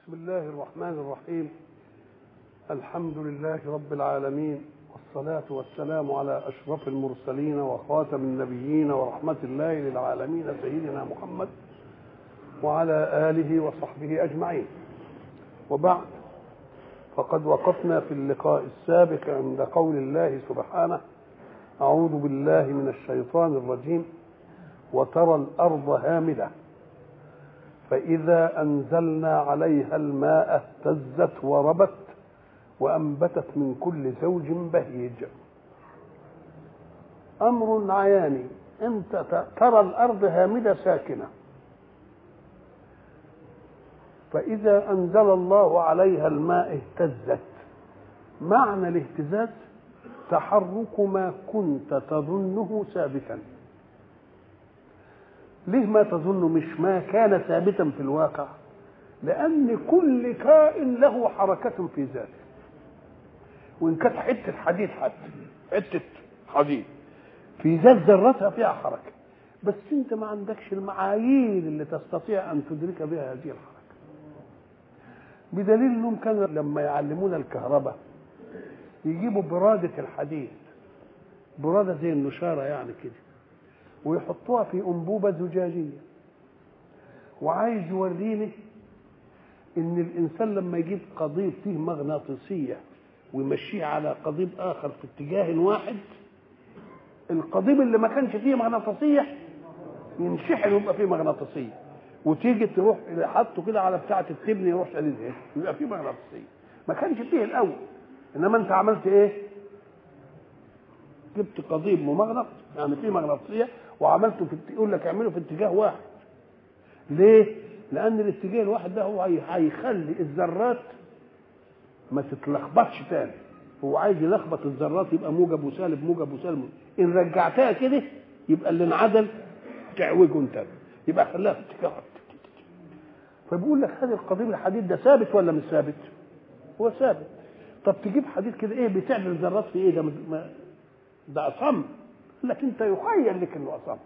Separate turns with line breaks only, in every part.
بسم الله الرحمن الرحيم الحمد لله رب العالمين والصلاة والسلام على أشرف المرسلين وخاتم النبيين ورحمة الله للعالمين سيدنا محمد وعلى آله وصحبه أجمعين وبعد فقد وقفنا في اللقاء السابق عند قول الله سبحانه أعوذ بالله من الشيطان الرجيم وترى الأرض هامدة فإذا أنزلنا عليها الماء اهتزت وربت وأنبتت من كل زوج بهيج أمر عياني أنت ترى الأرض هامدة ساكنة فإذا أنزل الله عليها الماء اهتزت معنى الاهتزاز تحرك ما كنت تظنه ثابتا ليه ما تظن مش ما كان ثابتا في الواقع لأن كل كائن له حركة في ذاته وإن كانت حتة حديد حتى حتة حديد في ذات ذرتها فيها حركة بس أنت ما عندكش المعايير اللي تستطيع أن تدرك بها هذه الحركة بدليل أنهم كانوا لما يعلمونا الكهرباء يجيبوا برادة الحديد برادة زي النشارة يعني كده ويحطوها في أنبوبة زجاجية وعايز يوريني إن الإنسان لما يجيب قضيب فيه مغناطيسية ويمشيه على قضيب آخر في اتجاه واحد القضيب اللي ما كانش فيه مغناطيسية ينشحن ويبقى فيه مغناطيسية وتيجي تروح حطه كده على بتاعة التبن يروح قال ايه يبقى فيه مغناطيسية ما كانش فيه الأول إنما أنت عملت إيه؟ جبت قضيب ممغنط يعني فيه مغناطيسية وعملته في يقول لك اعمله في اتجاه واحد ليه لان الاتجاه الواحد ده هو هيخلي الذرات ما تتلخبطش تاني هو عايز يلخبط الذرات يبقى موجب وسالب موجب وسالب ان رجعتها كده يبقى اللي انعدل تعوجه انت يبقى خلاها في اتجاه فبيقول لك هذا القضيب الحديد ده ثابت ولا مش ثابت؟ هو ثابت طب تجيب حديد كده ايه بتعمل ذرات في ايه ده ما ده اصم لك انت يخيل لك انه اصم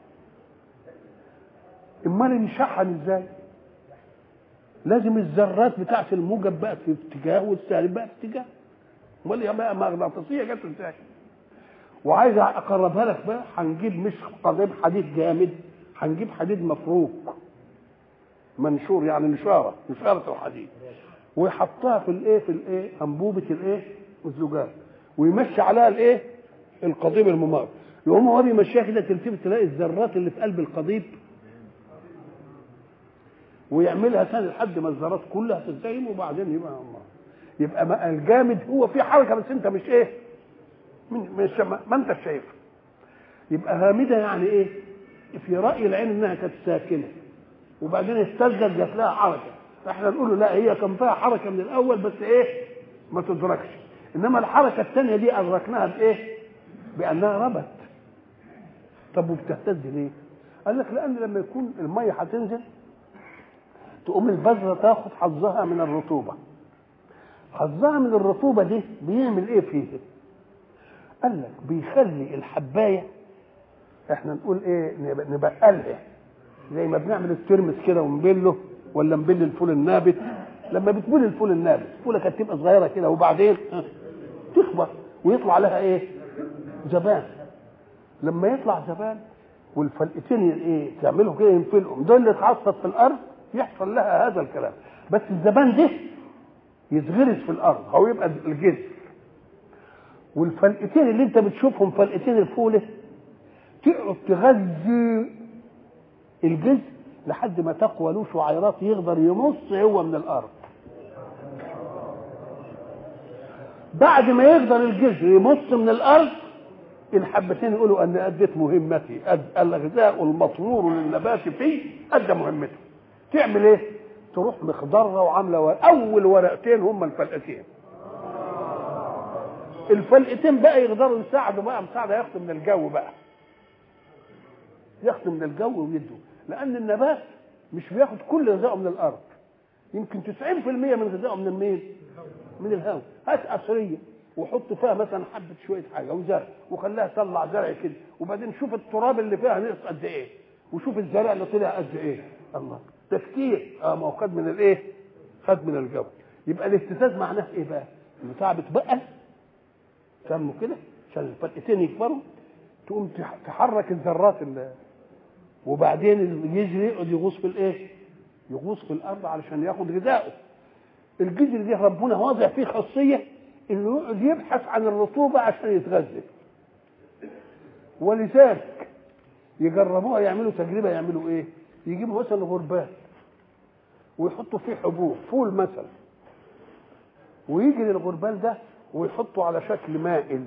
امال انشحن ازاي لازم الذرات بتاعت الموجب بقى في اتجاه والسالب بقى في اتجاه امال يا بقى مغناطيسيه جت ازاي وعايز اقربها لك بقى هنجيب مش قضيب حديد جامد هنجيب حديد مفروك منشور يعني نشاره نشاره الحديد ويحطها في الايه في الايه انبوبه الايه الزجاج ويمشي عليها الايه القضيب الممر يقوم هو بيمشيها كده تلتفت تلاقي الذرات اللي في قلب القضيب ويعملها ثاني لحد ما الذرات كلها تلتئم وبعدين يبقى الله يبقى الجامد هو في حركه بس انت مش ايه مش ما انت شايف يبقى هامده يعني ايه في راي العين انها كانت ساكنه وبعدين استزدت جات لها حركه فاحنا نقول له لا هي كان فيها حركه من الاول بس ايه ما تدركش انما الحركه الثانيه دي ادركناها بايه بانها ربت طب وبتهتز ليه قال لك لان لما يكون الميه هتنزل تقوم البذره تاخد حظها من الرطوبه حظها من الرطوبه دي بيعمل ايه فيه قال لك بيخلي الحبايه احنا نقول ايه نبقلها زي ما بنعمل الترمس كده ونبله ولا نبل الفول النابت لما بتبل الفول النابت الفوله كانت تبقى صغيره كده وبعدين تكبر ويطلع لها ايه زبان لما يطلع زبان والفلقتين ايه تعملوا كده ينفلقوا دول اللي اتعصب في الارض يحصل لها هذا الكلام بس الزبان ده يتغرس في الارض او يبقى الجذر والفلقتين اللي انت بتشوفهم فلقتين الفوله تقعد تغذي الجذر لحد ما تقوى له شعيرات يقدر يمص هو من الارض بعد ما يقدر الجذر يمص من الارض الحبتين يقولوا ان اديت مهمتي أد... الغذاء المطلوب للنبات فيه ادى مهمته تعمل ايه تروح مخضره وعامله ورق. اول ورقتين هم الفلقتين الفلقتين بقى يقدروا يساعدوا بقى مساعده ياخدوا من الجو بقى ياخدوا من الجو ويدوا لان النبات مش بياخد كل غذائه من الارض يمكن 90% من غذائه من المين من الهواء هات قصريه وحط فيها مثلا حبه شويه حاجه وزرع وخليها تطلع زرع كده وبعدين شوف التراب اللي فيها نقص قد ايه وشوف الزرع اللي طلع قد ايه الله تفكير اه ما هو خد من الايه خد من الجو يبقى الاهتزاز معناه ايه بقى البتاع بتبقى سموا كده عشان الفرقتين يكبروا تقوم تح- تحرك الذرات اللي وبعدين يجري يقعد يغوص في الايه يغوص في الارض علشان ياخد غذائه الجذر دي ربنا واضع فيه خاصيه انه يقعد يبحث عن الرطوبه عشان يتغذى ولذلك يجربوها يعملوا تجربه يعملوا ايه يجيبوا مثلا غربال ويحطوا فيه حبوب فول مثلا ويجي للغربال ده ويحطه على شكل مائل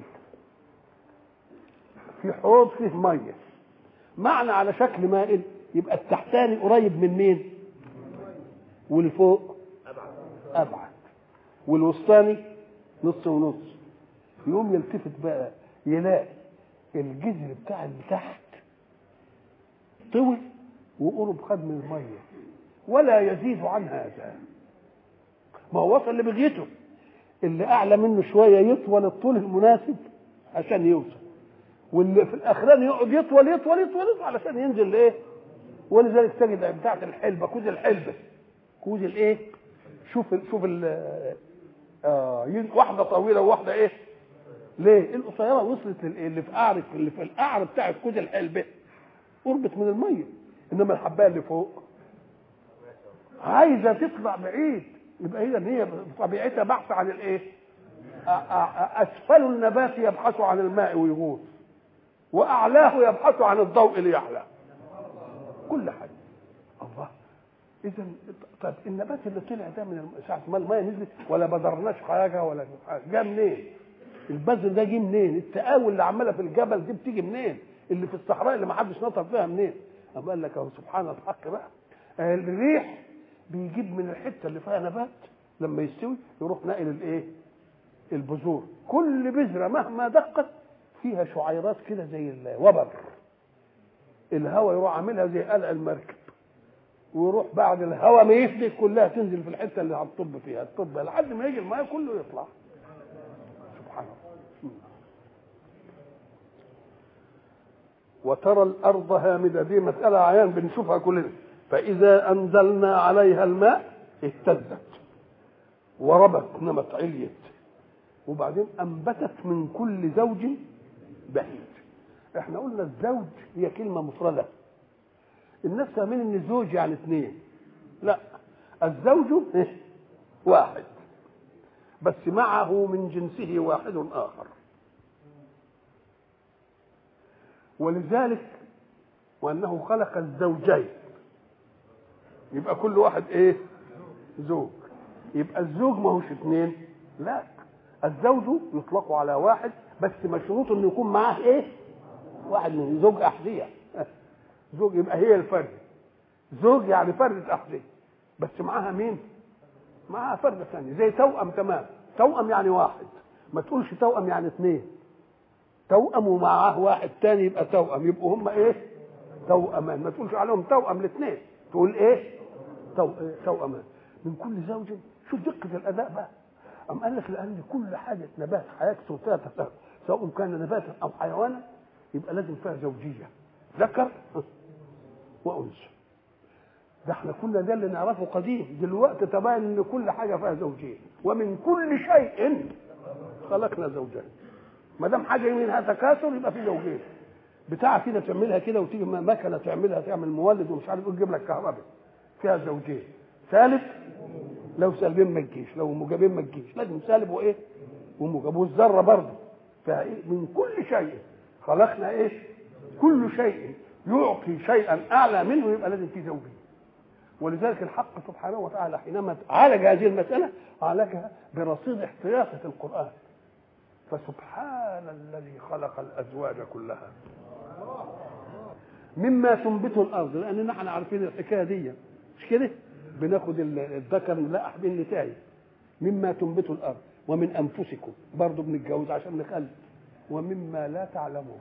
في حوض فيه ميه معنى على شكل مائل يبقى التحتاني قريب من مين والفوق ابعد والوسطاني نص ونص يقوم يلتفت بقى يلاقي الجذر بتاع اللي تحت طول وقرب خد من الميه ولا يزيد عن هذا ما هو وصل لبغيته اللي اعلى منه شويه يطول الطول المناسب عشان يوصل واللي في الاخراني يقعد يطول يطول يطول, يطول علشان ينزل لايه ولذلك تجد بتاعت الحلبه كوز الحلبه كوز الايه شوف ال شوف ال آه ين- واحده طويله وواحده ايه ليه القصيره وصلت للايه اللي في قعر اللي في القعر بتاع كوز الحلبه قربت من الميه انما الحبايه اللي فوق عايزه تطلع بعيد يبقى هي ان هي بطبيعتها بحث عن الايه أ- أ- اسفل النبات يبحث عن الماء ويغوص واعلاه يبحث عن الضوء ليعلى كل حاجه الله اذا طب النبات اللي طلع ده من الم- ساعه ما الميه نزلت ولا بدرناش حاجه ولا حاجه جه منين؟ البذر ده جه منين؟ التقاوي اللي عماله في الجبل دي بتيجي منين؟ اللي في الصحراء اللي ما حدش نطر فيها منين؟ أما قال لك اهو سبحان الحق بقى آه، الريح بيجيب من الحته اللي فيها نبات لما يستوي يروح ناقل الايه؟ البذور كل بذره مهما دقت فيها شعيرات كده زي الوبر الهواء يروح عاملها زي قلع المركب ويروح بعد الهواء ما يفلت كلها تنزل في الحته اللي هتطب فيها الطب لحد ما يجي الماء كله يطلع سبحان الله وترى الارض هامده دي مساله عيان بنشوفها كلنا فاذا انزلنا عليها الماء اهتزت وربت نمت عليت وبعدين انبتت من كل زوج بهيج احنا قلنا الزوج هي كلمه مفرده الناس فاهمين ان الزوج يعني اثنين لا الزوج إيه؟ واحد بس معه من جنسه واحد اخر ولذلك وانه خلق الزوجين يبقى كل واحد ايه زوج يبقى الزوج ما هوش اثنين لا الزوج يطلق على واحد بس مشروط انه يكون معاه ايه واحد من زوج احذيه زوج يبقى هي الفرد زوج يعني فردة أحذية بس معاها مين؟ معاها فردة ثانية زي توأم تمام توأم يعني واحد ما تقولش توأم يعني اثنين توأم ومعاه واحد تاني يبقى توأم يبقوا هم ايه؟ توأمان ما تقولش عليهم توأم الاثنين تقول ايه؟ تو... إيه؟ توأمان من كل زوج شوف دقة الأداء بقى أم قال لك لأن كل حاجة نبات حياة صوتها تفهم سواء كان نباتا أو حيوانا يبقى لازم فيها زوجية ذكر وانثى ده احنا كنا ده اللي نعرفه قديم دلوقتي تبين ان كل حاجه فيها زوجين ومن كل شيء خلقنا زوجين ما دام حاجه منها تكاثر يبقى في زوجين بتاع كده تعملها كده وتيجي مكنه تعملها تعمل مولد ومش عارف ايه تجيب لك كهرباء فيها زوجين سالب لو سالبين ما تجيش لو موجبين ما تجيش لازم سالب وايه وموجب والذره برضه فيها ايه من كل شيء خلقنا ايه كل شيء يعطي شيئا اعلى منه يبقى لازم فيه زوجين ولذلك الحق سبحانه وتعالى حينما عالج هذه المساله عالجها برصيد احتياطه القران فسبحان الذي خلق الازواج كلها مما تنبت الارض لان نحن عارفين الحكايه دي مش كده بناخد الذكر نلقح بين النتاج مما تنبت الارض ومن انفسكم برضه بنتجوز عشان نخلف ومما لا تعلمون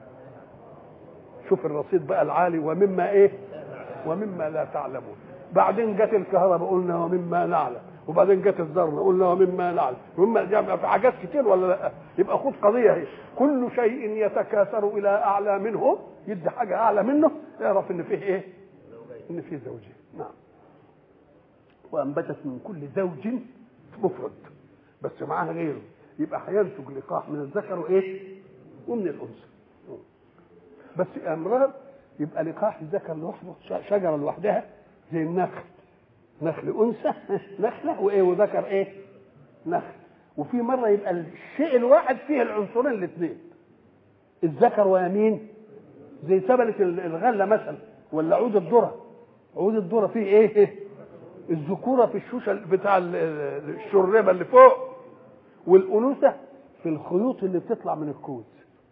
شوف الرصيد بقى العالي ومما ايه ومما لا تعلمون بعدين جت الكهرباء قلنا ومما نعلم وبعدين جت الذره قلنا ومما نعلم ومما جمع في حاجات كتير ولا لا يبقى خد قضيه اهي كل شيء يتكاثر الى اعلى منه يدي حاجه اعلى منه اعرف ان فيه ايه ان فيه زوجين نعم وانبتت من كل زوج مفرد بس معاها غيره يبقى هينتج لقاح من الذكر وايه ومن الانثى بس امرار يبقى لقاح الذكر لوحده ش- شجره لوحدها زي النخل نخل انثى نخله وايه وذكر ايه نخل وفي مره يبقى الشيء الواحد فيه العنصرين الاثنين الذكر ويمين زي سبلة الغلة مثلا ولا عود الذرة عود الذرة فيه ايه الذكورة في الشوشة بتاع ال- ال- الشربة اللي فوق والأنوثة في الخيوط اللي بتطلع من الكوز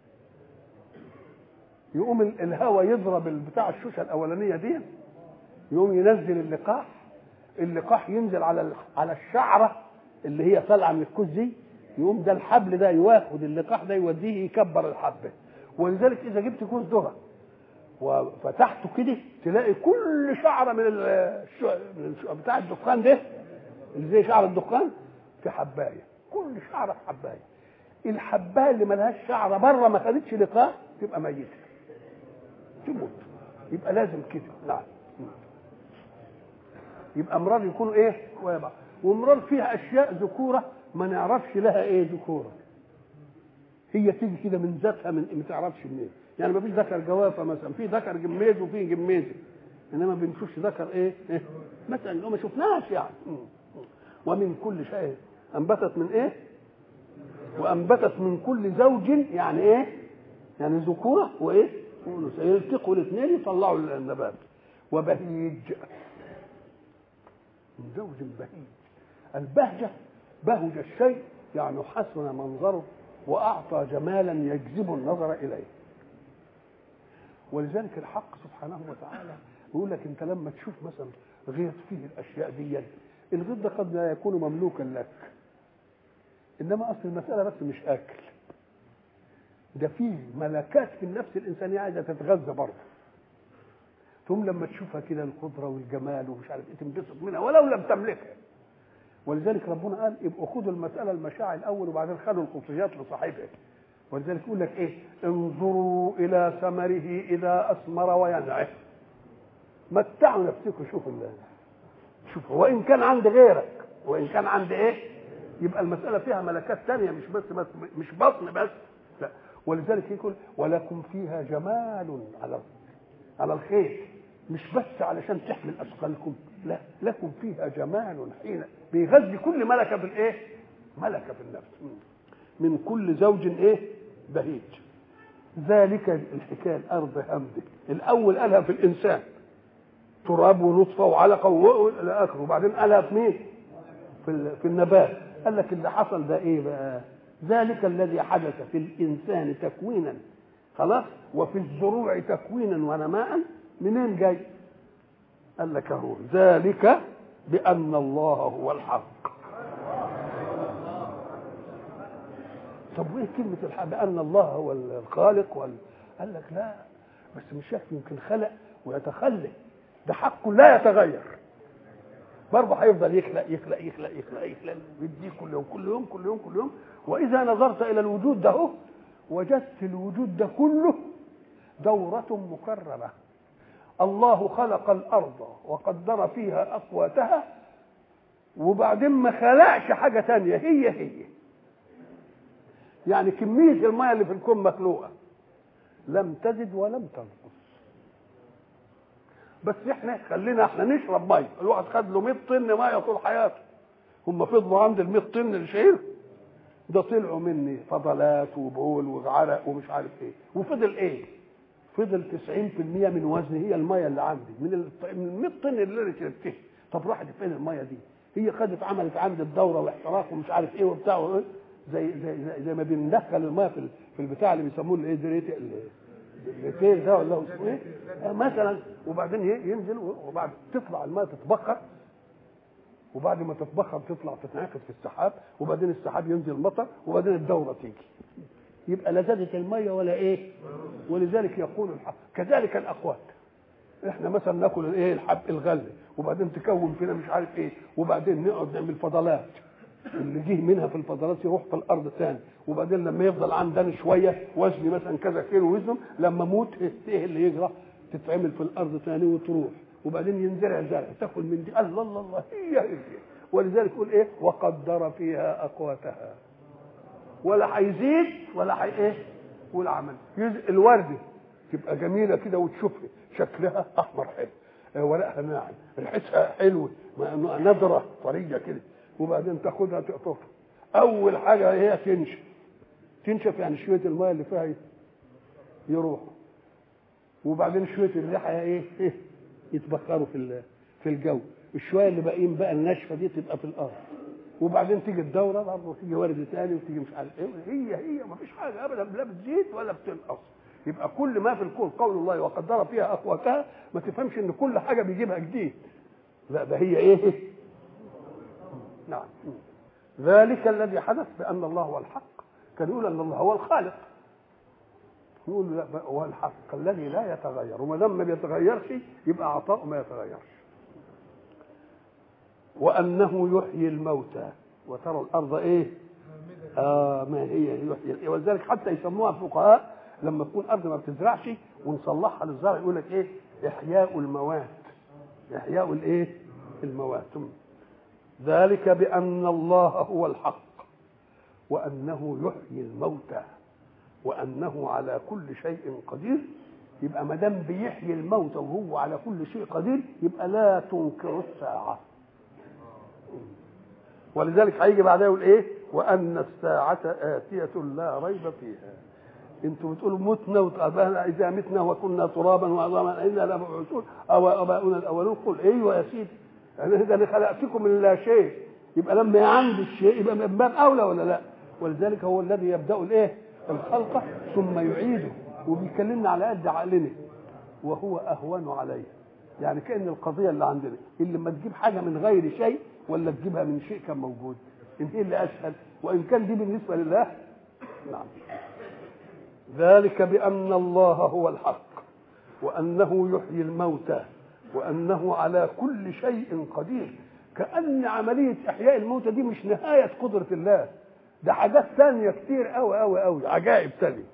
يقوم ال- الهواء يضرب بتاع الشوشة الأولانية دي يقوم ينزل اللقاح اللقاح ينزل على ال- على الشعرة اللي هي طالعة من الكوز دي يقوم ده الحبل ده ياخد اللقاح ده يوديه يكبر الحبة ولذلك إذا جبت كوز ذرة وفتحته كده تلاقي كل شعره من الشو... من الشو... بتاع الدخان ده اللي زي شعر الدخان في حبايه كل شعره في حبايه الحبايه اللي ملهاش شعره بره ما خدتش لقاح تبقى ميته تموت يبقى لازم كده نعم يبقى امراض يكونوا ايه ويا بعض وامراض فيها اشياء ذكوره ما نعرفش لها ايه ذكوره هي تيجي كده من ذاتها من ما تعرفش منين يعني ما فيش ذكر جوافه مثلا في ذكر جميز وفي جميزه انما ما بنشوفش ذكر ايه, إيه؟ مثلا لو ما شفناهاش يعني م. م. ومن كل شيء انبتت من ايه وانبتت من كل زوج يعني ايه يعني ذكوره وايه وانثى يلتقوا الاثنين يطلعوا النبات وبهيج من زوج بهيج البهجه بهج الشيء يعني حسن منظره واعطى جمالا يجذب النظر اليه ولذلك الحق سبحانه وتعالى يقول لك انت لما تشوف مثلا غيط فيه الاشياء دي الغيط ده قد لا يكون مملوكا لك انما اصل المساله بس مش اكل ده فيه ملكات في النفس الانسانيه عايزه تتغذى برضه ثم لما تشوفها كده القدره والجمال ومش عارف ايه تنبسط منها ولو لم تملكها ولذلك ربنا قال يبقوا خدوا المساله المشاعر الاول وبعدين خدوا القصيات لصاحبها ولذلك يقول لك ايه انظروا الى ثمره اذا اثمر وينعه متعوا نفسكم شوفوا الله شوف وان كان عند غيرك وان كان عند ايه يبقى المساله فيها ملكات تانية مش بس, بس مش بطن بس لا ولذلك يقول ولكم فيها جمال على على الخير مش بس علشان تحمل اثقالكم لا لكم فيها جمال حين بيغذي كل ملكه في الايه ملكه في النفس من كل زوج ايه بهيج ذلك الحكايه الارض همده الاول قالها في الانسان تراب ونطفه وعلقه والى اخره وبعدين قالها في مين في, ال- في النبات قال لك اللي حصل ده ايه بقى ذلك الذي حدث في الانسان تكوينا خلاص وفي الزروع تكوينا ونماء منين جاي قال لك اهو ذلك بان الله هو الحق طب وايه كلمه الحق بان الله هو الخالق وال... قال لك لا بس مش شك يمكن خلق ويتخلق ده حقه لا يتغير برضه هيفضل يخلق يخلق يخلق يخلق يخلق ويديه كل يوم كل يوم كل يوم كل يوم واذا نظرت الى الوجود ده هو وجدت الوجود ده كله دورة مكررة الله خلق الأرض وقدر فيها أقواتها وبعدين ما خلقش حاجة تانية هي هي يعني كمية الماء اللي في الكون مخلوقة لم تزد ولم تنقص بس احنا خلينا احنا نشرب ميه الواحد خد له 100 طن ميه طول حياته هم فضلوا عند ال 100 طن اللي شايل ده طلعوا مني فضلات وبول وعرق ومش عارف ايه وفضل ايه فضل 90% من وزني هي الميه اللي عندي من ال من ال 100 طن اللي انا شربتها طب راحت فين الميه دي هي خدت عملت عندي الدوره واحتراق ومش عارف ايه وبتاع وإيه؟ زي زي زي, زي ما بندخل الميه في ال- في البتاع اللي بيسموه الايه دريت الريتيل ده ولا هو اسمه ايه آه، مثلا وبعدين ي- ينزل وبعد تطلع الميه تتبخر وبعد ما تتبخر تطلع تتنعكس في السحاب وبعدين السحاب ينزل مطر وبعدين الدوره تيجي يبقى لا زادت الميه ولا ايه ولذلك يقول الحق كذلك الاقوات احنا مثلا ناكل الايه الحب الغله وبعدين تكون فينا مش عارف ايه وبعدين نقعد نعمل فضلات اللي جه منها في الفضلات يروح في الارض ثاني وبعدين لما يفضل عندنا شويه وزني مثلا كذا كيلو وزن لما اموت ايه اللي يجرى تتعمل في الارض ثاني وتروح وبعدين ينزرع زرع تاكل من دي الله الله الله هي هي ولذلك يقول ايه وقدر فيها اقواتها ولا هيزيد ولا هي ايه ولا عمل يز- الورده تبقى جميله كده وتشوفها شكلها احمر حلو آه، ورقها ناعم ريحتها حلوه ما- نضره طريه كده وبعدين تاخدها تقطفها اول حاجه هي تنشف تنشف يعني شويه الميه اللي فيها يروحوا وبعدين شويه الريحه ايه إيه؟ يتبخروا في ال- في الجو الشويه اللي باقيين بقى الناشفه دي تبقى في الارض وبعدين تيجي الدوره برضه وتيجي ورد تاني وتيجي مش عارف ايه هي هي ما فيش حاجه ابدا لا بتزيد ولا بتنقص يبقى كل ما في الكون قول الله وقدر فيها اقواتها ما تفهمش ان كل حاجه بيجيبها جديد لا ده هي ايه نعم ذلك الذي حدث بان الله هو الحق كان يقول ان الله هو الخالق يقول لا بقى هو الحق الذي لا يتغير وما دام ما بيتغيرش يبقى عطاؤه ما يتغيرش وانه يحيي الموتى وترى الارض ايه اه ما هي يحيي ولذلك حتى يسموها الفقهاء لما تكون ارض ما بتزرعش ونصلحها للزرع يقول لك ايه احياء الموات احياء الايه الموات ذلك بان الله هو الحق وانه يحيي الموتى وانه على كل شيء قدير يبقى ما دام بيحيي الموتى وهو على كل شيء قدير يبقى لا تنكر الساعه ولذلك هيجي بعدها يقول ايه وان الساعه اتيه لا ريب فيها انتوا بتقولوا متنا وتقابلنا اذا متنا وكنا ترابا وعظاما انا لمبعوثون او اباؤنا الاولون قل ايوه يا سيدي انا ده اللي خلقتكم من لا شيء يبقى لما عندي الشيء يبقى من باب اولى ولا لا ولذلك هو الذي يبدا الايه الخلق ثم يعيده وبيكلمنا على قد عقلنا وهو اهون عليه يعني كان القضيه اللي عندنا اللي ما تجيب حاجه من غير شيء ولا تجيبها من شيء كان موجود ان هي اللي اسهل وان كان دي بالنسبه لله نعم ذلك بان الله هو الحق وانه يحيي الموتى وانه على كل شيء قدير كان عمليه احياء الموتى دي مش نهايه قدره الله ده حاجات ثانيه كتير قوي قوي قوي عجائب ثانيه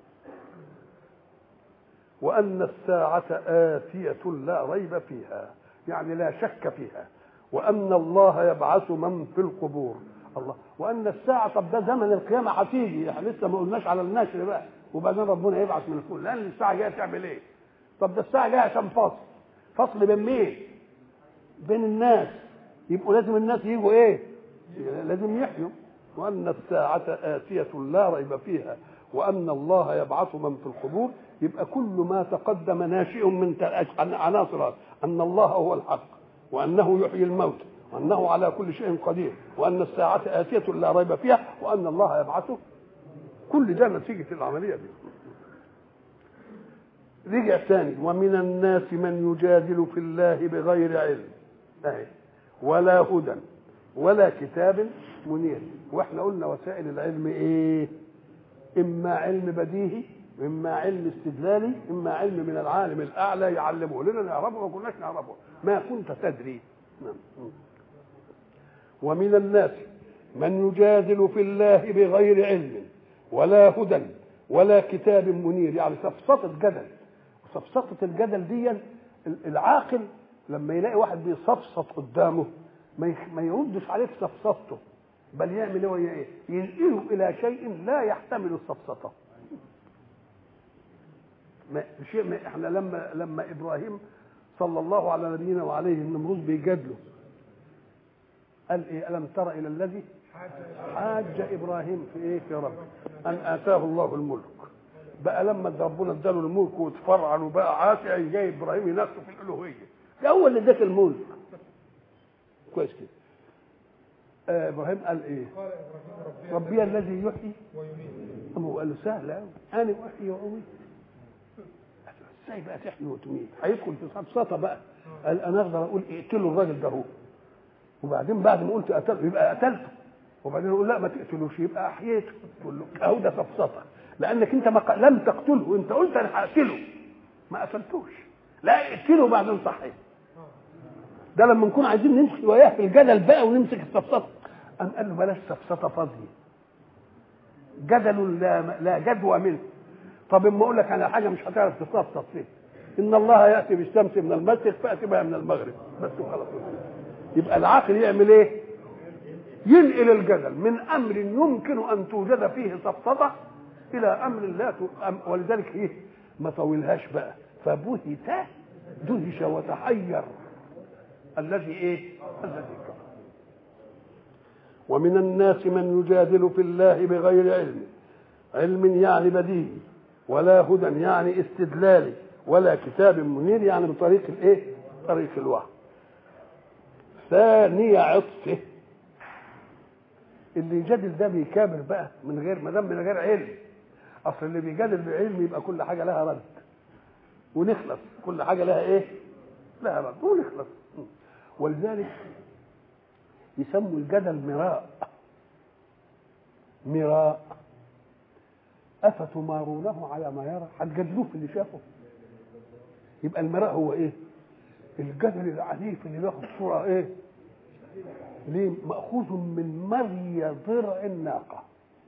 وان الساعه اتيه لا ريب فيها يعني لا شك فيها وان الله يبعث من في القبور الله وان الساعه طب ده زمن القيامه هتيجي احنا لسه ما قلناش على النشر بقى وبعدين ربنا يبعث من الفوق لان الساعه جايه تعمل ايه طب ده الساعه جايه عشان فصل فصل بين مين بين الناس يبقوا لازم الناس يجوا ايه لازم يحيوا وان الساعه اتيه لا ريب فيها وان الله يبعث من في القبور يبقى كل ما تقدم ناشئ من عناصر ان الله هو الحق وانه يحيي الموت وانه على كل شيء قدير وان الساعه اتيه لا ريب فيها وان الله يبعثه كل ده نتيجه العمليه دي رجع ثاني ومن الناس من يجادل في الله بغير علم أهي. ولا هدى ولا كتاب منير واحنا قلنا وسائل العلم ايه اما علم بديهي اما علم استدلالي اما علم من العالم الاعلى يعلمه لنا نعرفه ما كناش نعرفه ما كنت تدري نعم. ومن الناس من يجادل في الله بغير علم ولا هدى ولا كتاب منير يعني سفسطة جدل سفسطة الجدل دي العاقل لما يلاقي واحد بيصفصط قدامه ما ما يردش عليه في سفسطته بل يعمل هو ايه؟ ينقله الى شيء لا يحتمل السفسطه. ما شيء ما احنا لما لما ابراهيم صلى الله على نبينا وعليه النمرود بيجادله قال ايه الم تر الى الذي حاج ابراهيم في ايه في رب ان اتاه الله الملك بقى لما ربنا اداله الملك وتفرعن وبقى عاسي جاي ابراهيم ينافسه في الالوهيه ده هو اللي اداك الملك كويس كده آه ابراهيم قال ايه
قال ابراهيم ربي
ربي الذي يحيي
ويميت
اما هو قال له سهل قوي انا احيي واميت ازاي بقى تحيي وتميت هيدخل في سفسطه بقى قال انا اقدر اقول اقتلوا الراجل ده هو وبعدين بعد ما قلت قتل يبقى قتلته وبعدين اقول لا ما تقتلوش يبقى احييته تقول له اهو ده سفسطه لانك انت ما ق- لم تقتله انت قلت انا هقتله ما قتلتوش لا اقتله بعدين صحيح ده لما نكون عايزين نمشي وياه في الجدل بقى ونمسك السفسطه قام قال له بلاش سفسطه فاضيه جدل لا لا جدوى منه طب اما اقول لك على حاجه مش هتعرف تسفسط فيه ان الله ياتي بالشمس من المشرق فاتي بها من المغرب بس خلاص يبقى العقل يعمل ايه ينقل الجدل من امر يمكن ان توجد فيه سفسطه الى امر لا ت... أم- ولذلك ايه ما طولهاش بقى فبهت دهش وتحير الذي ايه الذي كفر ومن الناس من يجادل في الله بغير علم علم يعني بديهي ولا هدى يعني استدلالي ولا كتاب منير يعني بطريق الايه طريق الوحي ثاني عطفه اللي يجادل ده بيكابر بقى من غير ما دام من غير علم اصل اللي بيجادل بعلم يبقى كل حاجه لها رد ونخلص كل حاجه لها ايه لها رد ونخلص ولذلك يسموا الجدل مراء مراء افتمارونه على ما يرى هتجادلوه في اللي شافه يبقى المراء هو ايه الجدل العنيف اللي بياخد صوره ايه ليه ماخوذ من مري ضرع الناقه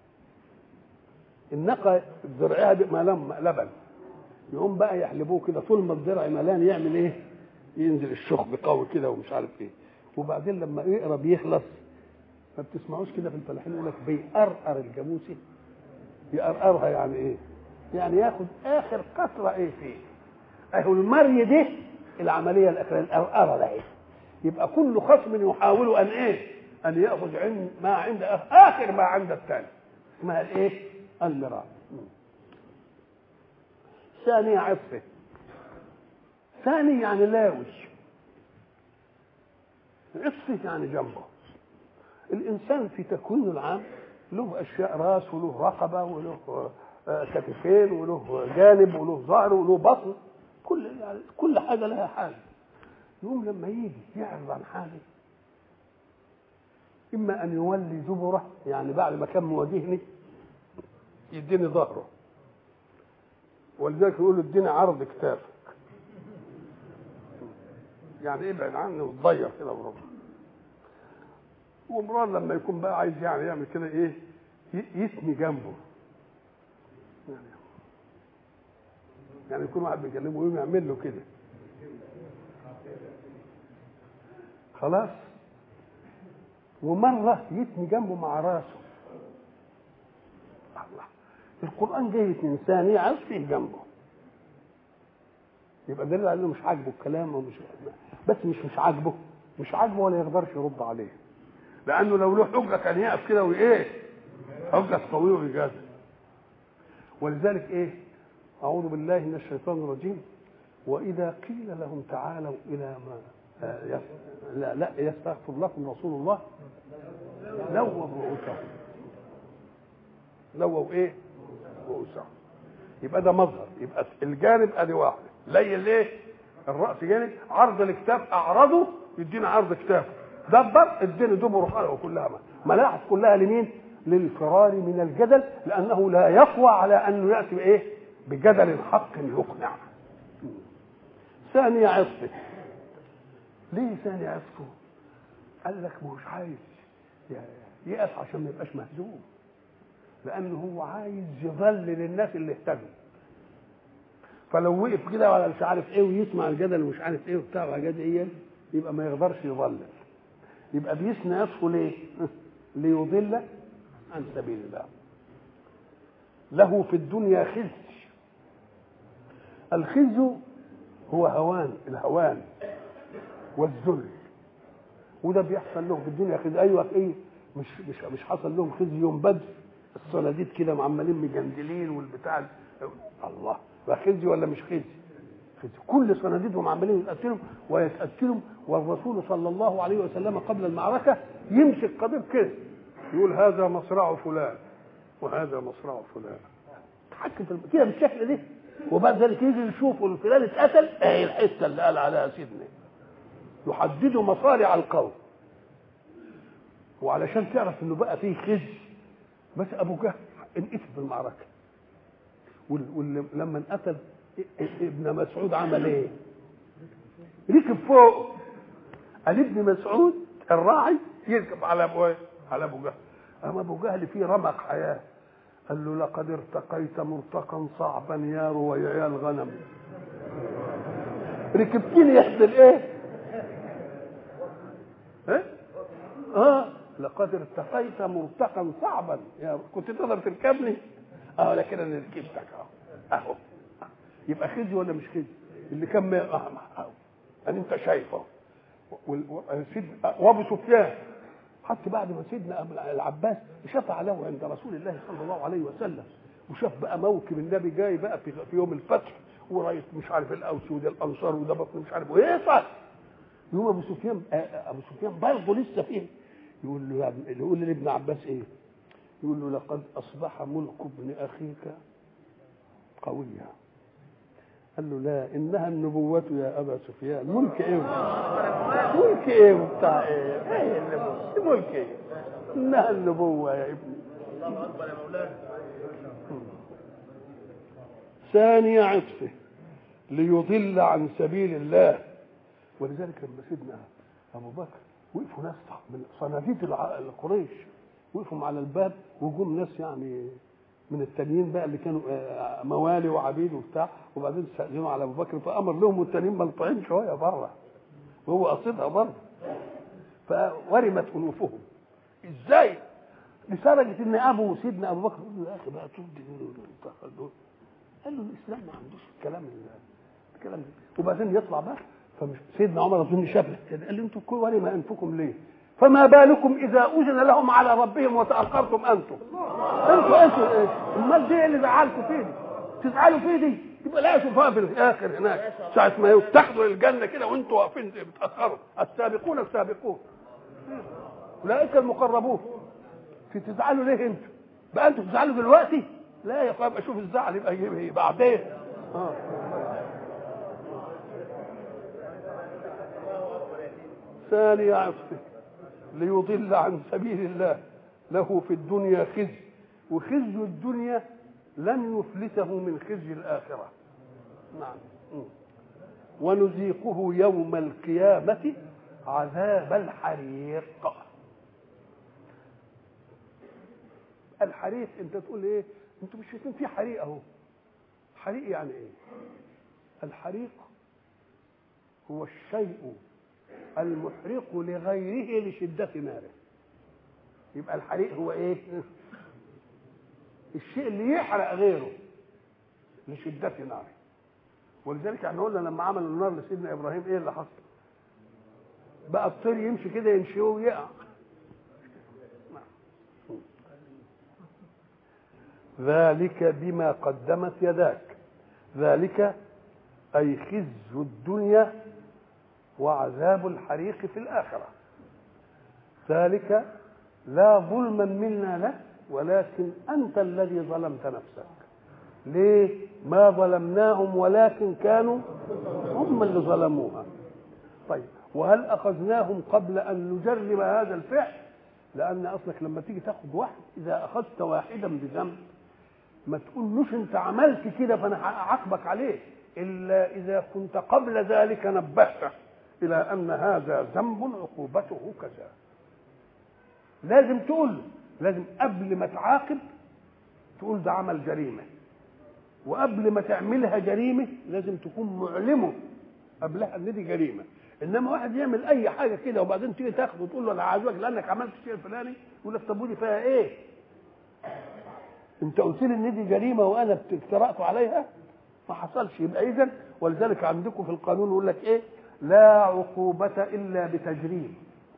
الناقه ضرعها بيبقى ملان لبن يقوم بقى يحلبوه كده طول ما الضرع ملان يعمل ايه ينزل الشخب قوي كده ومش عارف ايه وبعدين لما يقرب يخلص ما بتسمعوش كده في الفلاحين يقول لك بيقرقر الجاموسي يقرقرها يعني ايه يعني ياخد اخر قطره ايه فيه اهو المري دي العمليه الاخيره القرقره ده ايه يبقى كل خصم يحاول ان ايه ان ياخذ عند ما عند اخر ما عند الثاني اسمها الايه المراء ثاني عطفه ثاني يعني لاوش عطفه يعني جنبه الانسان في تكوينه العام له اشياء راس وله رقبه وله آه، كتفين وله جانب وله ظهر وله بطن كل يعني كل حاجه لها حاجه يقوم لما يجي يعرض عن حاجه اما ان يولي دبره يعني بعد ما كان مواجهني يديني ظهره ولذلك يقول له اديني عرض كتافك يعني ابعد عني وتضيع كده بربع ومرار لما يكون بقى عايز يعني يعمل كده ايه ي- يثني جنبه يعني يعني يكون واحد بيكلمه ويقوم يعمل له كده خلاص ومرة يثني جنبه مع راسه الله القرآن جاي من ثانية عايز فيه جنبه يبقى دليل على انه مش عاجبه الكلام ومش بس مش مش عاجبه مش عاجبه ولا يقدرش يرد عليه لانه لو له حجه كان يقف كده وايه حجه قويه ويجادل ولذلك ايه اعوذ بالله من الشيطان الرجيم واذا قيل لهم تعالوا الى ما آه، يس- لا لا يستغفر لكم رسول الله لووا رؤوسهم لووا ايه رؤوسهم يبقى ده مظهر يبقى الجانب ادي واحد ليل ايه الراس جانب عرض الكتاف اعرضه يدينا عرض كتاف دبر اديني دبر خلقه كلها ملاحظ كلها لمين للفرار من الجدل لانه لا يقوى على انه ياتي بايه بجدل حق يقنع ثاني عطفه ليه ثاني عطفه قال لك ما هوش عايز يقف عشان ما يبقاش مهزوم لانه هو عايز يظلل الناس اللي اهتدوا فلو وقف كده ولا مش عارف ايه ويسمع الجدل ومش عارف ايه وبتاع وحاجات ايه يبقى ما يقدرش يظلل يبقى بيثني نفسه ليه؟ ليضل عن سبيل الله له في الدنيا خزي الخزي هو هوان الهوان والذل وده بيحصل لهم في الدنيا خزي ايوه ايه مش مش مش حصل لهم خزي يوم بدر الصناديد كده عمالين مجندلين والبتاع الله بقى خزي ولا مش خزي خزي كل صناديدهم عمالين يتقتلوا ويتقتلوا والرسول صلى الله عليه وسلم قبل المعركه يمسك قضيب كده يقول هذا مصرع فلان وهذا مصرع فلان تحكم في الم- كده بالشكل ده وبعد ذلك يجي يشوفوا الفلان اتقتل اهي الحته اللي قال عليها سيدنا يحددوا مصارع القوم وعلشان تعرف انه بقى فيه خزي بس ابو جهل انقتل في المعركه ولما انقتل ابن مسعود عمل ايه؟ ركب فوق قال ابن مسعود الراعي يركب على ابو ايه؟ على ابو جهل اما ابو جهل فيه رمق حياه قال له لقد ارتقيت مرتقا صعبا يا رويع الغنم ركبتني يحدى الايه ها اه لقد ارتقيت مرتقا صعبا يا كنت تقدر تركبني اه لكن انا ركبتك اهو اهو يبقى خزي ولا مش خزي اللي كان ما- اه اهو يعني انت شايفه وال- و- سيد- وابو سفيان حتى بعد ما سيدنا أبو العباس شفع له عند رسول الله صلى الله عليه وسلم وشاف بقى موكب النبي جاي بقى في, في يوم الفتح ورايت مش عارف الاوس وده الانصار وده بطن مش عارف وايه صار يوم ابو سفيان آه، آه، ابو سفيان برضه لسه فيه يقول له يا ابن- يقول لابن عباس ايه؟ يقول له لقد اصبح ملك ابن اخيك قويا قال له لا انها النبوة يا ابا سفيان ملك ايه ملك ايه وبتاع ايه ايه النبوة ملك ايه انها النبوة يا ابني ثاني عطفه ليضل عن سبيل الله ولذلك لما سيدنا ابو بكر وقفوا ناس من صناديد الع- القريش وقفوا على الباب وجم ناس يعني من التانيين بقى اللي كانوا آه، موالي وعبيد وبتاع وبعدين استأذنوا على ابو بكر فامر لهم والتانيين ملطعين شويه بره وهو قصدها بره فورمت انوفهم ازاي؟ لدرجه ان ابو سيدنا ابو بكر يقول له يا اخي بقى تبدي دول قال له الاسلام ما عندوش الكلام ال- الكلام ده وبعدين يطلع بقى فمش سيدنا عمر اظن شافه كده قال له انتم كل ولم انفكم ليه؟ فما بالكم اذا اذن لهم على ربهم وتاخرتم انتم انتوا انتوا ايه؟ امال دي اللي زعلكم فيه دي تزعلوا فيه دي يبقى لا شوفها في الاخر هناك ساعه ما تاخدوا الجنه كده وانتوا واقفين بتاخروا السابقون السابقون اولئك المقربون في تزعلوا ليه انتوا؟ بقى انتوا تزعلوا دلوقتي؟ لا يا اخويا ابقى شوف الزعل يبقى يبقى بعدين اه ثاني عطفه ليضل عن سبيل الله له في الدنيا خزي وخزي الدنيا لن يفلته من خزي الآخرة نعم م. ونذيقه يوم القيامة عذاب الحريق الحريق انت تقول ايه انتوا مش شايفين في حريق اهو حريق يعني ايه الحريق هو الشيء المحرق لغيره لشدة ناره يبقى الحريق هو ايه الشيء اللي يحرق غيره لشدة ناره ولذلك احنا قلنا لما عملوا النار لسيدنا ابراهيم ايه اللي حصل بقى الطير يمشي كده يمشي ويقع ذلك بما قدمت يداك ذلك أي خزي الدنيا وعذاب الحريق في الآخرة ذلك لا ظلما منا لك ولكن أنت الذي ظلمت نفسك ليه ما ظلمناهم ولكن كانوا هم اللي ظلموها طيب وهل أخذناهم قبل أن نجرب هذا الفعل لأن أصلك لما تيجي تاخد واحد إذا أخذت واحدا بذنب ما تقولوش انت عملت كده فانا هعاقبك عليه الا اذا كنت قبل ذلك نبهته الى ان هذا ذنب عقوبته كذا لازم تقول له لازم قبل ما تعاقب تقول ده عمل جريمه وقبل ما تعملها جريمه لازم تكون معلمه قبلها ان دي جريمه انما واحد يعمل اي حاجه كده وبعدين تيجي تاخده وتقول له انا عايزك لانك عملت الشيء الفلاني يقول لك طب ودي فيها ايه؟ انت قلت لي ان دي جريمه وانا اجترأت عليها ما حصلش يبقى اذا ولذلك عندكم في القانون يقول لك ايه لا عقوبة إلا بتجريم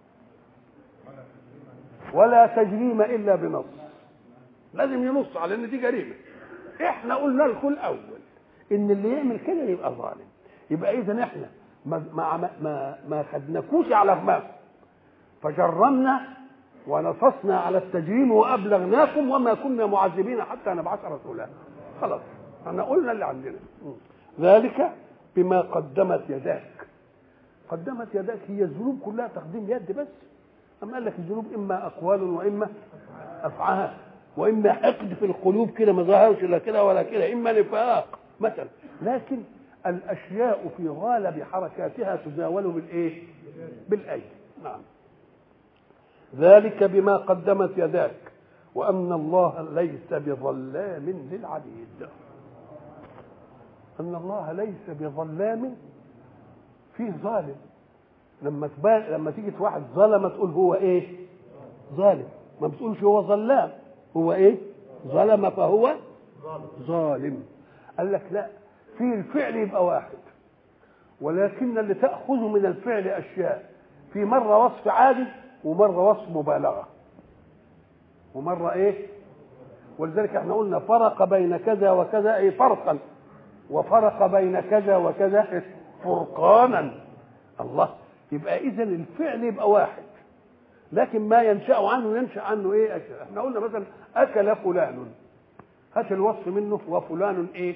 ولا تجريم إلا بنص لازم ينص على إن دي جريمة إحنا قلنا لكم الأول إن اللي يعمل كده يبقى ظالم يبقى إذا إحنا ما ما ما, ما خدناكوش على دماغكم فجرمنا ونصصنا على التجريم وابلغناكم وما كنا معذبين حتى نبعث رسولا خلاص احنا قلنا اللي عندنا ذلك بما قدمت يداك قدمت يداك هي الذنوب كلها تقديم يد بس أم قال لك الذنوب إما أقوال وإما أفعال وإما حقد في القلوب كده ما ظهرش لا كده ولا كده إما نفاق مثلا لكن الأشياء في غالب حركاتها تزاول بالإيه؟ بالأيدي نعم ذلك بما قدمت يداك وأن الله ليس بظلام للعبيد أن الله ليس بظلام فيه ظالم لما تبال لما تيجي واحد ظلم تقول هو ايه ظالم ما بتقولش هو ظلام هو ايه ظلم فهو ظالم قال لك لا في الفعل يبقى واحد ولكن اللي تأخذ من الفعل أشياء في مرة وصف عادي ومرة وصف مبالغة ومرة إيه ولذلك احنا قلنا فرق بين كذا وكذا أي فرقا وفرق بين كذا وكذا فرقانا الله يبقى إذا الفعل يبقى واحد لكن ما ينشأ عنه ينشأ عنه إيه أشياء احنا قلنا مثلا أكل فلان هات الوصف منه وفلان إيه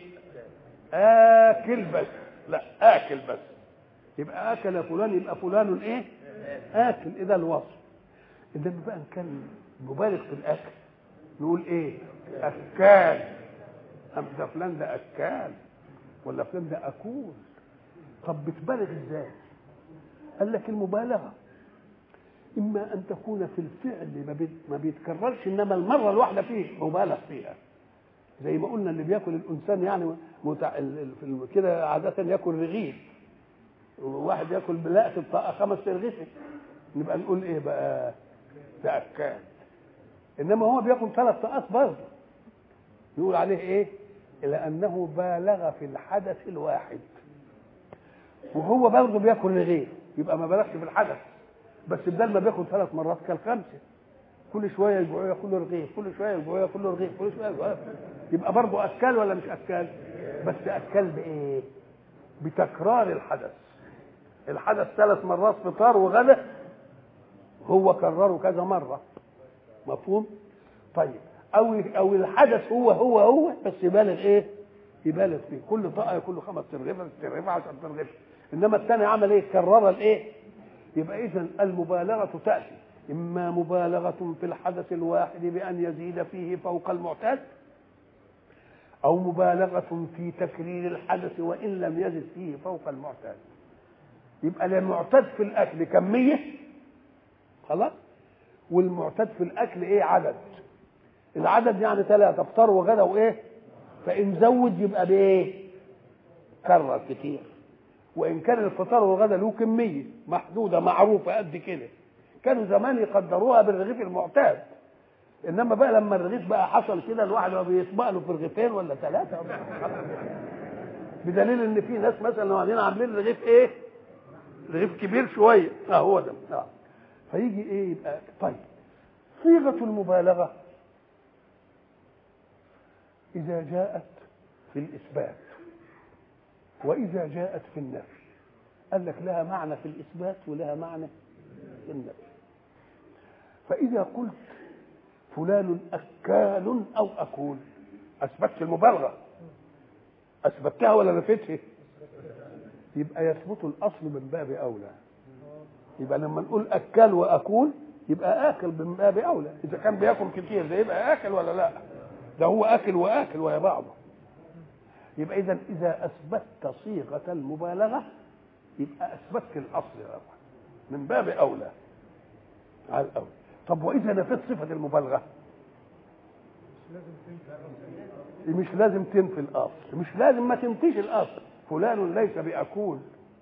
آكل بس لا آكل بس يبقى أكل فلان يبقى فلان إيه آكل إذا الوصف إنما بقى إن كان مبالغ في الأكل نقول إيه أكال أم ده فلان ده أكال ولا فلان ده أكول طب بتبالغ إزاي قال لك المبالغة إما أن تكون في الفعل ما, بيت ما بيتكررش إنما المرة الواحدة فيه مبالغ فيها زي ما قلنا اللي بياكل الانسان يعني متع... كده عاده ياكل رغيف وواحد ياكل بلاقه الطاقه خمس رغيف نبقى نقول ايه بقى ده اكال انما هو بياكل ثلاث طاقات برضه نقول عليه ايه لانه بالغ في الحدث الواحد وهو برضه بياكل رغيف يبقى ما بالغش في الحدث بس بدل ما بياكل ثلاث مرات كان خمسه كل شويه يجوعوا ياكل له رغيف كل شويه يجوعوا ياكل له رغيف كل شويه يجوعوا يبقى برضه اكال ولا مش اكال بس اكال بايه بتكرار الحدث الحدث ثلاث مرات فطار وغدا هو كرره كذا مره مفهوم طيب او او الحدث هو هو هو بس يبالغ ايه يبالغ فيه كل طاقه ياكل له خمس ترغيفه ست ترغيفه 10 ترغيفه انما الثاني عمل ايه كرر الايه يبقى اذا المبالغه تاتي إما مبالغة في الحدث الواحد بأن يزيد فيه فوق المعتاد أو مبالغة في تكرير الحدث وإن لم يزد فيه فوق المعتاد يبقى المعتاد في الأكل كمية خلاص والمعتاد في الأكل إيه عدد العدد يعني ثلاثة افطار وغدا وإيه فإن زود يبقى بإيه كرر كتير وإن كان الفطار والغدا له كمية محدودة معروفة قد كده كانوا زمان يقدروها بالرغيف المعتاد انما بقى لما الرغيف بقى حصل كده الواحد بقى بيسبق له في رغيفين ولا ثلاثه بدليل ان في ناس مثلا لو قاعدين عاملين رغيف ايه؟ رغيف كبير شويه اه هو ده اه فيجي ايه يبقى طيب صيغه المبالغه اذا جاءت في الاثبات واذا جاءت في النفي قال لك لها معنى في الاثبات ولها معنى في النفي فإذا قلت فلان أكال أو أكول أثبتت المبالغة أثبتها ولا نفيتها؟ يبقى يثبت الأصل من باب أولى يبقى لما نقول أكال وأكول يبقى آكل من باب أولى إذا كان بياكل كتير ده يبقى آكل ولا لا؟ ده هو آكل وآكل ويا بعضه يبقى إذا إذا أثبتت صيغة المبالغة يبقى أثبتت الأصل الأول من باب أولى على الأول طب وإذا نفيت صفة المبالغة مش لازم تنفي الأصل مش لازم ما تنفيش الأصل فلان ليس بأكول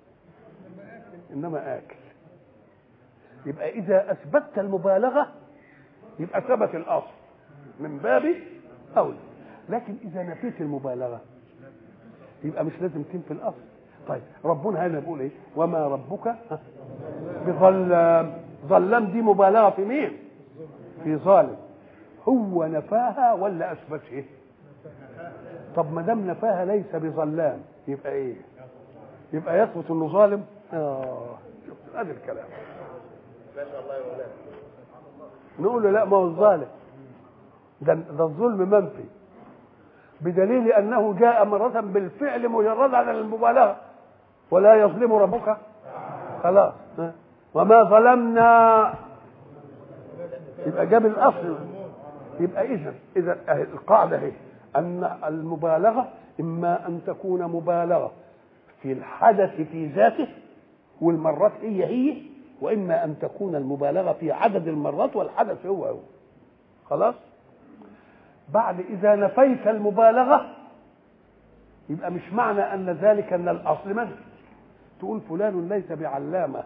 إنما آكل يبقى إذا أثبتت المبالغة يبقى ثبت الأصل من باب أولى لكن إذا نفيت المبالغة يبقى مش لازم تنفي الأصل طيب ربنا هنا بيقول إيه وما ربك بظلام ظلام دي مبالغه في مين في ظالم هو نفاها ولا اثبتها طب ما دام نفاها ليس بظلام يبقى ايه يبقى يثبت انه ظالم اه شفت ادي الكلام
ما شاء الله يا مولانا
نقول له لا ما هو الظالم ده ده الظلم منفي بدليل انه جاء مرة بالفعل مجرد على المبالغة ولا يظلم ربك خلاص ها. وما ظلمنا يبقى جاب الاصل يبقى اذا اذا القاعده اهي ان المبالغه اما ان تكون مبالغه في الحدث في ذاته والمرات هي هي واما ان تكون المبالغه في عدد المرات والحدث هو هو خلاص بعد اذا نفيت المبالغه يبقى مش معنى ان ذلك ان الاصل منفي تقول فلان ليس بعلامه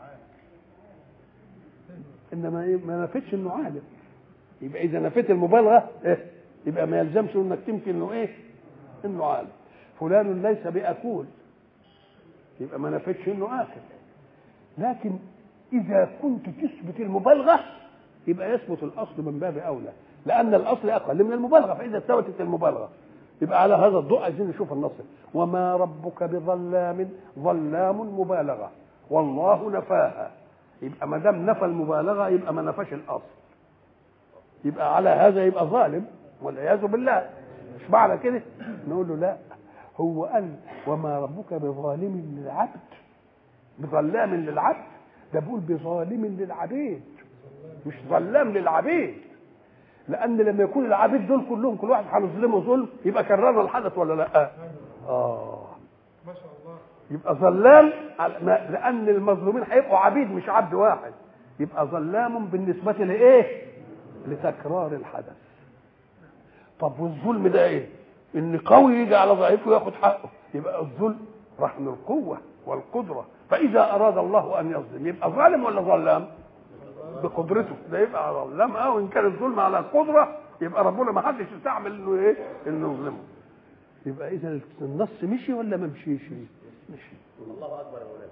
انما إيه؟ ما نفتش انه عالم يبقى اذا نفيت المبالغه إيه؟ يبقى ما يلزمش انك تنفي انه ايه انه عالم فلان ليس باكول يبقى ما نفتش انه اكل لكن اذا كنت تثبت المبالغه يبقى يثبت الاصل من باب اولى لان الاصل اقل من المبالغه فاذا ثبتت المبالغه يبقى على هذا الضوء عايزين نشوف النص وما ربك بظلام ظلام مبالغه والله نفاها يبقى ما دام نفى المبالغه يبقى ما نفاش الاصل يبقى على هذا يبقى ظالم والعياذ بالله مش معنى كده نقول له لا هو قال وما ربك بظالم للعبد بظلام للعبد ده بيقول بظالم للعبيد مش ظلام للعبيد لان لما يكون العبيد دول كلهم كل واحد هنظلمه ظلم يبقى كررنا الحدث ولا لا اه
ما شاء الله
يبقى ظلام على- ما- لان المظلومين هيبقوا عبيد مش عبد واحد يبقى ظلام بالنسبه لايه لتكرار الحدث طب والظلم ده ايه ان قوي يجي على ضعيف وياخد حقه يبقى الظلم رهن القوه والقدره فاذا اراد الله ان يظلم يبقى ظالم ولا ظلام بقدرته ده يبقى ظلام اه وان كان الظلم على القدره يبقى ربنا ما حدش يستعمل انه ايه انه يظلمه يبقى اذا النص مشي ولا ما مشيش مشي
الله اكبر يا مولانا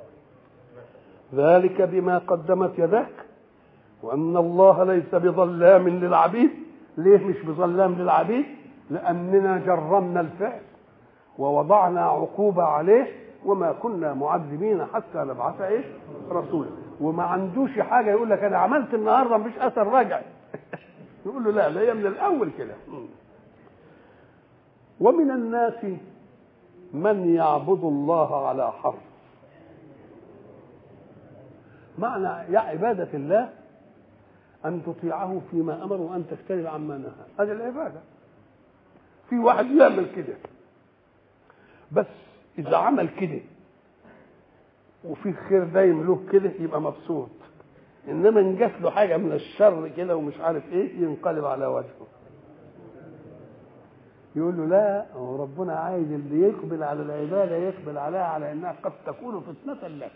ذلك بما قدمت يداك وان الله ليس بظلام للعبيد ليه مش بظلام للعبيد لاننا جرمنا الفعل ووضعنا عقوبه عليه وما كنا معذبين حتى نبعث ايه رسولا وما عندوش حاجه يقول لك انا عملت النهارده مفيش اثر رجعي يقول له لا ده هي من الاول كده ومن الناس من يعبد الله على حرف معنى يا عبادة الله أن تطيعه فيما أمر وأن تجتنب عما نهى هذه العبادة في واحد يعمل كده بس إذا عمل كده وفي خير دايم له كده يبقى مبسوط إنما إن جات له حاجة من الشر كده ومش عارف إيه ينقلب على وجهه يقول له لا هو ربنا عايز اللي يقبل على العبادة يقبل عليها على إنها قد تكون فتنة لك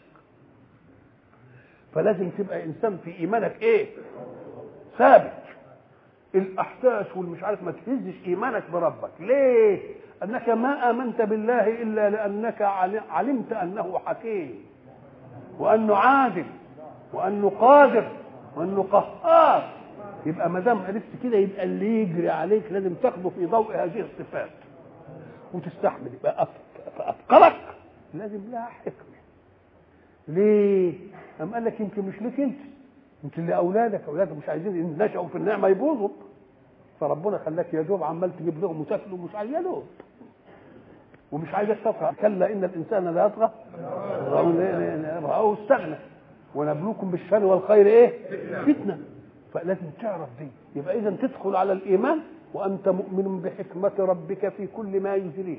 فلازم تبقى انسان في ايمانك ايه ثابت الاحداث والمش عارف ما تهزش ايمانك بربك ليه انك ما امنت بالله الا لانك عل- علمت انه حكيم وانه عادل وانه قادر وانه قهار يبقى ما دام عرفت كده يبقى اللي يجري عليك لازم تاخده في ضوء هذه الصفات وتستحمل يبقى أف- فافكارك لازم لها حكمه ليه؟ أم قال لك يمكن مش ليك أنت يمكن لأولادك أولادك مش عايزين إن نشأوا في النعمة يبوظوا فربنا خلاك يا دوب عمال تجيب لهم وتاكلوا ومش عايز يا دوب ومش عايزك تطغى كلا إن الإنسان لا يطغى رأوه استغنى ونبلوكم بالشر والخير إيه؟ فتنة فلازم تعرف دي يبقى إذا تدخل على الإيمان وأنت مؤمن بحكمة ربك في كل ما يجريه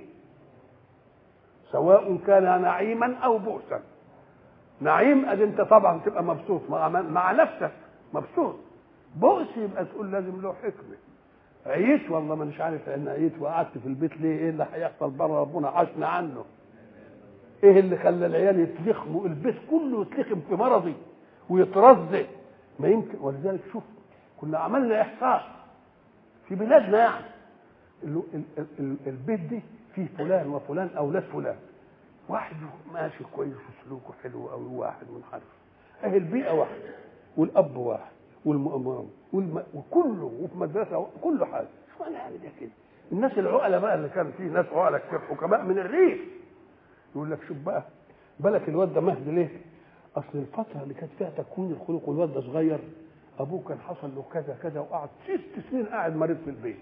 سواء كان نعيما أو بؤسا نعيم ادي انت طبعا تبقى مبسوط مع, مع نفسك مبسوط بؤس يبقى تقول لازم له حكمه عييت والله مانيش عارف ان عييت وقعدت في البيت ليه ايه اللي هيحصل بره ربنا عاشنا عنه ايه اللي خلى العيال يتلخموا البيت كله يتلخم في مرضي ويترزق ما يمكن ولذلك شوف كنا عملنا احصاء في بلادنا يعني ال- ال- ال- البيت دي فيه فلان وفلان اولاد فلان واحد ماشي كويس وسلوكه حلو قوي واحد منحرف اهي البيئه واحده والاب واحد والمؤمن والم... وكله وفي مدرسه كله حاجه شو انا عامل ده كده الناس العقلاء بقى اللي كان فيه ناس عقلاء كتير حكماء من الريف يقول لك شوف بقى بالك الواد ده مهد ليه؟ اصل الفتره اللي كانت فيها تكوين الخلق والواد ده صغير ابوه كان حصل له كذا كذا وقعد ست سنين قاعد مريض في البيت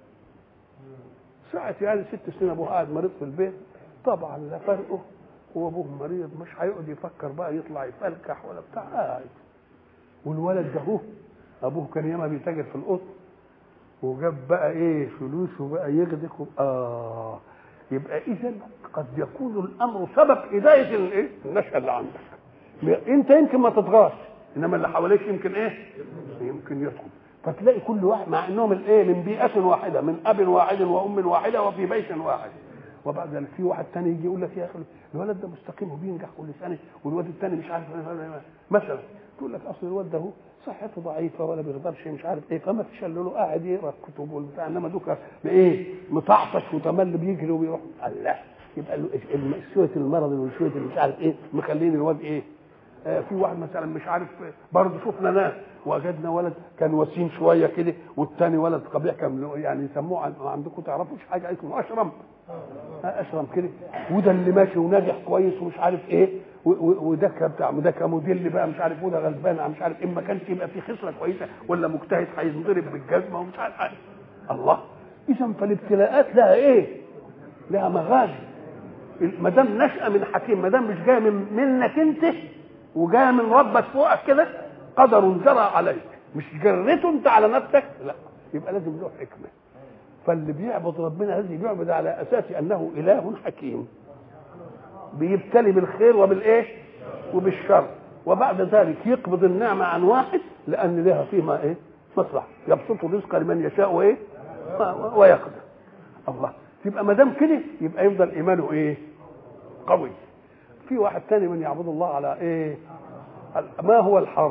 ساعة يعني ست سنين ابوه قاعد مريض في البيت طبعا لا فرقه هو ابوه مريض مش هيقعد يفكر بقى يطلع يفلكح ولا بتاع قاعد والولد ده هو ابوه كان ياما بيتاجر في القطن وجاب بقى ايه فلوس وبقى يغدق و- اه يبقى اذا قد يكون الامر سبب هدايه الايه النشأة اللي عندك انت يمكن ما تطغاش انما اللي حواليك يمكن ايه يمكن يدخل فتلاقي كل واحد مع انهم الايه من بيئه واحده من اب واحد وام واحده وفي بيت واحد وبعد ذلك في واحد تاني يجي يقول لك يا اخي الولد ده مستقيم وبينجح كل سنه والواد التاني مش عارف مثلا تقول لك اصل الواد ده هو صحته ضعيفه ولا بيقدرش مش عارف ايه فما فيش الا له قاعد يقرا الكتب والبتاع انما دوكا بايه مطحطش وتمل بيجري وبيروح الله يبقى ال- ال- شويه المرض وشويه اللي مش عارف ايه مخلين الواد ايه آه، في واحد مثلا مش عارف برضه شفنا ناس وجدنا ولد كان وسيم شويه كده والتاني ولد قبيح كان له- يعني يسموه عن- عندكم تعرفوش حاجه اسمه اشرم آه، اشرم كده وده اللي ماشي وناجح كويس ومش عارف ايه و- و- وده كان بتاع ده كموديل بقى مش عارف وده غلبان مش عارف ايه ما كانش يبقى في خصله كويسه ولا مجتهد هينضرب بالجزمه ومش عارف حاجه الله اذا فالابتلاءات لها ايه؟ لها مغازي ما دام نشأة من حكيم ما دام مش جايه من منك انت وجايه من ربك فوقك كده قدر جرى عليك مش جريته انت على نفسك لا يبقى لازم له حكمه فاللي بيعبد ربنا لازم يعبد على اساس انه اله حكيم بيبتلي بالخير وبالايه وبالشر وبعد ذلك يقبض النعمه عن واحد لان لها فيما ايه مصلحه يبسط الرزق لمن يشاء وايه و- ويقدر الله يبقى ما دام كده يبقى يفضل ايمانه ايه قوي في واحد تاني من يعبد الله على ايه ما هو الحرف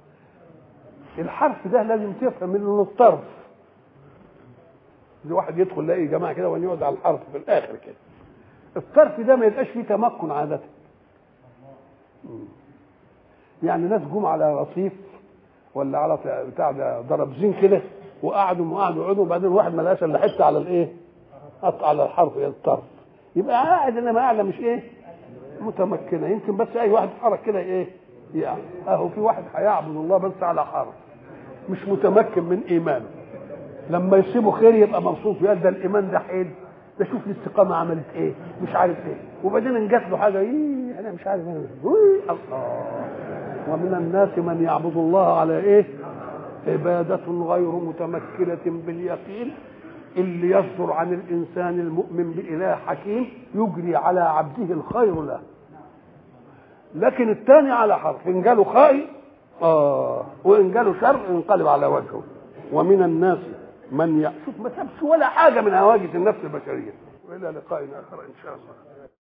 الحرف ده لازم تفهم انه الطرف زي واحد يدخل يلاقي جماعه كده وان يقعد على الحرف في الاخر كده الطرف ده ما يبقاش فيه تمكن عاده مم. يعني ناس جم على رصيف ولا على بتاع ده ضرب زين كده وقعدوا وقعدوا وقعدوا وبعدين واحد ما لقاش الا حته على الايه؟ حط على الحرف إيه الطرف يبقى قاعد انما قاعده مش ايه؟ متمكنه يمكن بس اي واحد حرك كده ايه؟ يعني اهو في واحد هيعبد الله بس على حرف مش متمكن من ايمانه لما يصيبه خير يبقى مبسوط يا ده الايمان ده حيل ده شوف الاستقامه عملت ايه مش عارف ايه وبعدين ان جات له حاجه ايه انا مش عارف انا إيه الله ومن الناس من يعبد الله على ايه عبادة غير متمكنة باليقين اللي يصدر عن الإنسان المؤمن بإله حكيم يجري على عبده الخير له لكن الثاني على حرف إن جاله خير آه وإن جاله شر انقلب على وجهه ومن الناس من ي... شوف ما سابش ولا حاجة من هواجس النفس البشرية وإلى لقاء آخر إن شاء الله